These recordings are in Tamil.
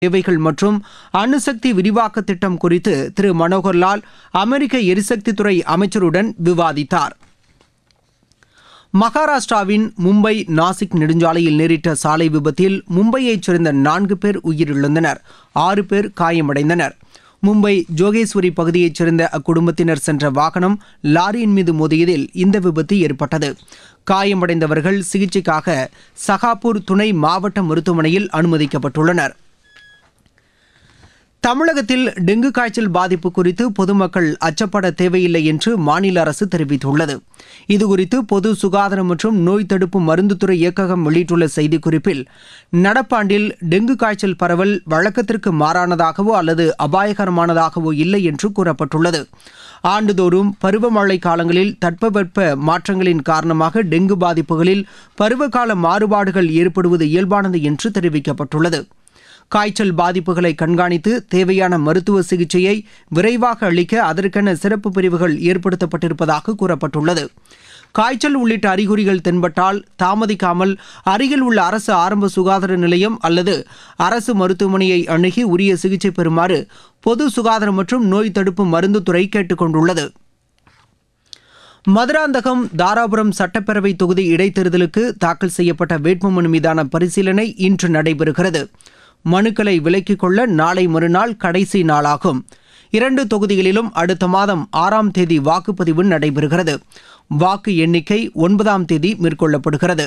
தேவைகள் மற்றும் அணுசக்தி விரிவாக்க திட்டம் குறித்து திரு மனோகர்லால் அமெரிக்க எரிசக்தித்துறை அமைச்சருடன் விவாதித்தார் மகாராஷ்டிராவின் மும்பை நாசிக் நெடுஞ்சாலையில் நேரிட்ட சாலை விபத்தில் மும்பையைச் சேர்ந்த நான்கு பேர் உயிரிழந்தனர் ஆறு பேர் காயமடைந்தனர் மும்பை ஜோகேஸ்வரி பகுதியைச் சேர்ந்த அக்குடும்பத்தினர் சென்ற வாகனம் லாரியின் மீது மோதியதில் இந்த விபத்து ஏற்பட்டது காயமடைந்தவர்கள் சிகிச்சைக்காக சகாப்பூர் துணை மாவட்ட மருத்துவமனையில் அனுமதிக்கப்பட்டுள்ளனர் தமிழகத்தில் டெங்கு காய்ச்சல் பாதிப்பு குறித்து பொதுமக்கள் அச்சப்பட தேவையில்லை என்று மாநில அரசு தெரிவித்துள்ளது இதுகுறித்து பொது சுகாதாரம் மற்றும் நோய் தடுப்பு மருந்துத்துறை இயக்ககம் வெளியிட்டுள்ள செய்திக்குறிப்பில் நடப்பாண்டில் டெங்கு காய்ச்சல் பரவல் வழக்கத்திற்கு மாறானதாகவோ அல்லது அபாயகரமானதாகவோ இல்லை என்று கூறப்பட்டுள்ளது ஆண்டுதோறும் பருவமழை காலங்களில் தட்பவெட்ப மாற்றங்களின் காரணமாக டெங்கு பாதிப்புகளில் பருவகால மாறுபாடுகள் ஏற்படுவது இயல்பானது என்று தெரிவிக்கப்பட்டுள்ளது காய்ச்சல் பாதிப்புகளை கண்காணித்து தேவையான மருத்துவ சிகிச்சையை விரைவாக அளிக்க அதற்கென சிறப்பு பிரிவுகள் ஏற்படுத்தப்பட்டிருப்பதாக கூறப்பட்டுள்ளது காய்ச்சல் உள்ளிட்ட அறிகுறிகள் தென்பட்டால் தாமதிக்காமல் அருகில் உள்ள அரசு ஆரம்ப சுகாதார நிலையம் அல்லது அரசு மருத்துவமனையை அணுகி உரிய சிகிச்சை பெறுமாறு பொது சுகாதாரம் மற்றும் நோய் தடுப்பு மருந்துத்துறை கேட்டுக் கொண்டுள்ளது மதுராந்தகம் தாராபுரம் சட்டப்பேரவை தொகுதி இடைத்தேர்தலுக்கு தாக்கல் செய்யப்பட்ட வேட்புமனு மீதான பரிசீலனை இன்று நடைபெறுகிறது மனுக்களை விலக்கிக் கொள்ள நாளை மறுநாள் கடைசி நாளாகும் இரண்டு தொகுதிகளிலும் அடுத்த மாதம் ஆறாம் தேதி வாக்குப்பதிவு நடைபெறுகிறது வாக்கு எண்ணிக்கை ஒன்பதாம் தேதி மேற்கொள்ளப்படுகிறது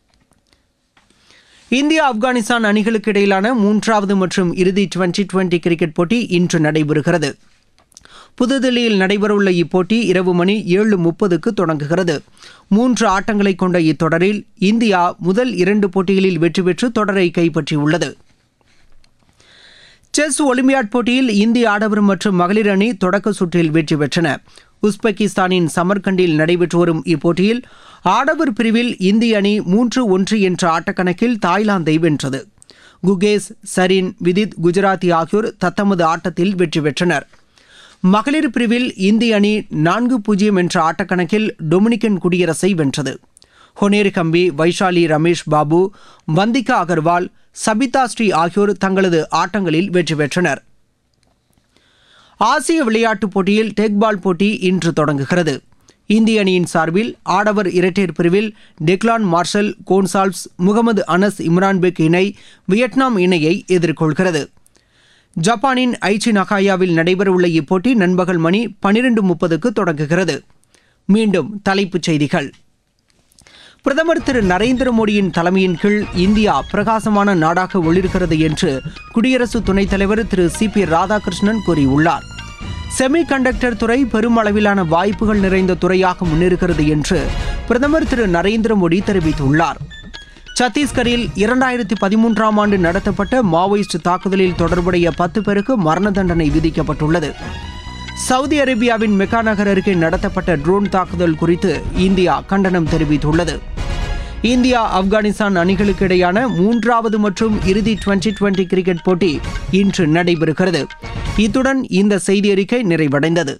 இந்தியா ஆப்கானிஸ்தான் அணிகளுக்கு இடையிலான மூன்றாவது மற்றும் இறுதி டுவெண்டி டுவெண்டி கிரிக்கெட் போட்டி இன்று நடைபெறுகிறது புதுதில்லியில் நடைபெறவுள்ள இப்போட்டி இரவு மணி ஏழு முப்பதுக்கு தொடங்குகிறது மூன்று ஆட்டங்களை கொண்ட இத்தொடரில் இந்தியா முதல் இரண்டு போட்டிகளில் வெற்றி பெற்று தொடரை கைப்பற்றியுள்ளது செஸ் ஒலிம்பியாட் போட்டியில் இந்திய ஆடவர் மற்றும் மகளிர் அணி தொடக்க சுற்றில் வெற்றி பெற்றன உஸ்பெகிஸ்தானின் சமர்கண்டில் நடைபெற்று வரும் இப்போட்டியில் ஆடவர் பிரிவில் இந்திய அணி மூன்று ஒன்று என்ற ஆட்டக்கணக்கில் தாய்லாந்தை வென்றது குகேஸ் சரின் விதித் குஜராத்தி ஆகியோர் தத்தமது ஆட்டத்தில் வெற்றி பெற்றனர் மகளிர் பிரிவில் இந்திய அணி நான்கு பூஜ்ஜியம் என்ற ஆட்டக்கணக்கில் டொமினிக்கன் குடியரசை வென்றது ஹொனேர் கம்பி வைஷாலி ரமேஷ் பாபு வந்திகா அகர்வால் சபிதா ஸ்ரீ ஆகியோர் தங்களது ஆட்டங்களில் வெற்றி பெற்றனர் ஆசிய விளையாட்டுப் போட்டியில் டெக்பால் போட்டி இன்று தொடங்குகிறது இந்திய அணியின் சார்பில் ஆடவர் இரட்டையர் பிரிவில் டெக்லான் மார்ஷல் கோன்சால்வ்ஸ் முகமது அனஸ் இம்ரான்பெக் இணை வியட்நாம் இணையை எதிர்கொள்கிறது ஜப்பானின் ஐச்சி நகாயாவில் நடைபெறவுள்ள இப்போட்டி நண்பகல் மணி பனிரெண்டு முப்பதுக்கு தொடங்குகிறது மீண்டும் தலைப்புச் செய்திகள் பிரதமர் திரு நரேந்திர மோடியின் தலைமையின் கீழ் இந்தியா பிரகாசமான நாடாக ஒளிர்கிறது என்று குடியரசு துணைத் தலைவர் திரு சி பி ராதாகிருஷ்ணன் கூறியுள்ளார் செமி கண்டக்டர் துறை பெருமளவிலான வாய்ப்புகள் நிறைந்த துறையாக முன்னேறுகிறது என்று பிரதமர் திரு நரேந்திர மோடி தெரிவித்துள்ளார் சத்தீஸ்கரில் இரண்டாயிரத்தி பதிமூன்றாம் ஆண்டு நடத்தப்பட்ட மாவோயிஸ்ட் தாக்குதலில் தொடர்புடைய பத்து பேருக்கு மரண தண்டனை விதிக்கப்பட்டுள்ளது சவுதி அரேபியாவின் மெக்கா நகர் அருகே நடத்தப்பட்ட ட்ரோன் தாக்குதல் குறித்து இந்தியா கண்டனம் தெரிவித்துள்ளது இந்தியா ஆப்கானிஸ்தான் அணிகளுக்கு இடையான மூன்றாவது மற்றும் இறுதி டுவெண்டி டுவெண்டி கிரிக்கெட் போட்டி இன்று நடைபெறுகிறது இத்துடன் இந்த செய்தி அறிக்கை நிறைவடைந்தது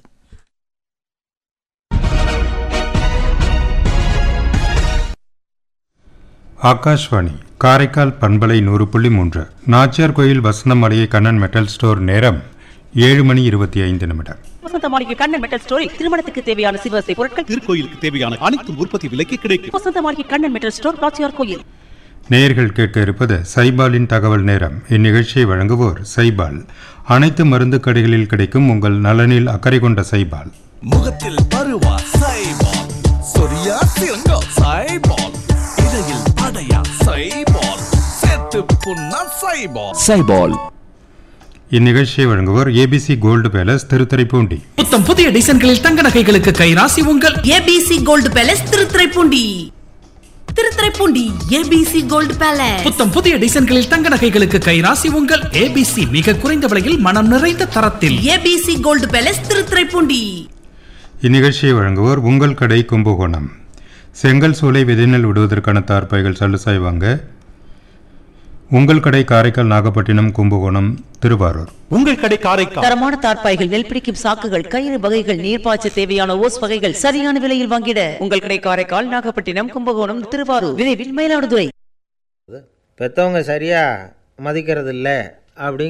ஆகாஷ்வாணி காரைக்கால் பண்பலை நூறு புள்ளி மூன்று நாச்சியார் கோயில் வசந்தமலையை கண்ணன் மெட்டல் ஸ்டோர் நேரம் ஏழு மணி இருபத்தி ஐந்து நிமிடம் வசந்த மாளிகை கண்ணன் மெட்டல் ஸ்டோரி திருமணத்துக்கு தேவையான சிவசை பொருட்கள் திருக்கோயிலுக்கு தேவையான அனைத்தும் உற்பத்தி விலைக்கு கிடைக்கும் வசந்த மாளிகை கண்ணன் மெட்டல் ஸ்டோர் காட்சியார் கோயில் நேயர்கள் கேட்க இருப்பது சைபாலின் தகவல் நேரம் இந்நிகழ்ச்சியை வழங்குவோர் சைபால் அனைத்து மருந்து கடைகளில் கிடைக்கும் உங்கள் நலனில் அக்கறை கொண்ட சைபால் முகத்தில் பருவா சைபால் சொரியா சிறங்கா சைபால் இடையில் அடையா சைபால் சேர்த்து புண்ணா சைபால் சைபால் இந்நிகழ்ச்சியை வழங்குவோர் ஏபிசி கோல்டு பேலஸ் திருத்துறைப்பூண்டி புத்தம் புதிய டிசைன்களில் தங்க நகைகளுக்கு கைராசி உங்கள் ABC gold palace Thiruthuraipoondi Thiruthuraipoondi ABC gold palace புத்தம் புதிய டிசைன்களில் தங்க நகைகளுக்கு கைராசி உங்கள் ஏபிசி மிக குறைந்த விலையில் மனம் நிறைந்த தரத்தில் ஏபிசி கோல்டு பேலஸ் திருத்துறைப்பூண்டி இந்நிகழ்ச்சியை வழங்குவோர் உங்கள் கடை கும்பகோணம் செங்கல் சூளை விதைநெல் விடுவதற்கான தார்ப்பாய்கள் சல்லுசாய் வாங்க உங்கள் கடை காரைக்கால் நாகப்பட்டினம் கும்பகோணம் திருவாரூர் உங்கள் கடை காரைக்கால் தரமான தார்ப்பாய்கள் நெல் பிடிக்கும் சாக்குகள் கயிறு வகைகள் நீர்ப்பாய்ச்ச தேவையான ஓஸ் வகைகள் சரியான விலையில் வாங்கிட உங்கள் கடை காரைக்கால் நாகப்பட்டினம் கும்பகோணம் திருவாரூர் விரைவில் மயிலாடுதுறை பெற்றவங்க சரியா மதிக்கிறது இல்லை அப்படிங்க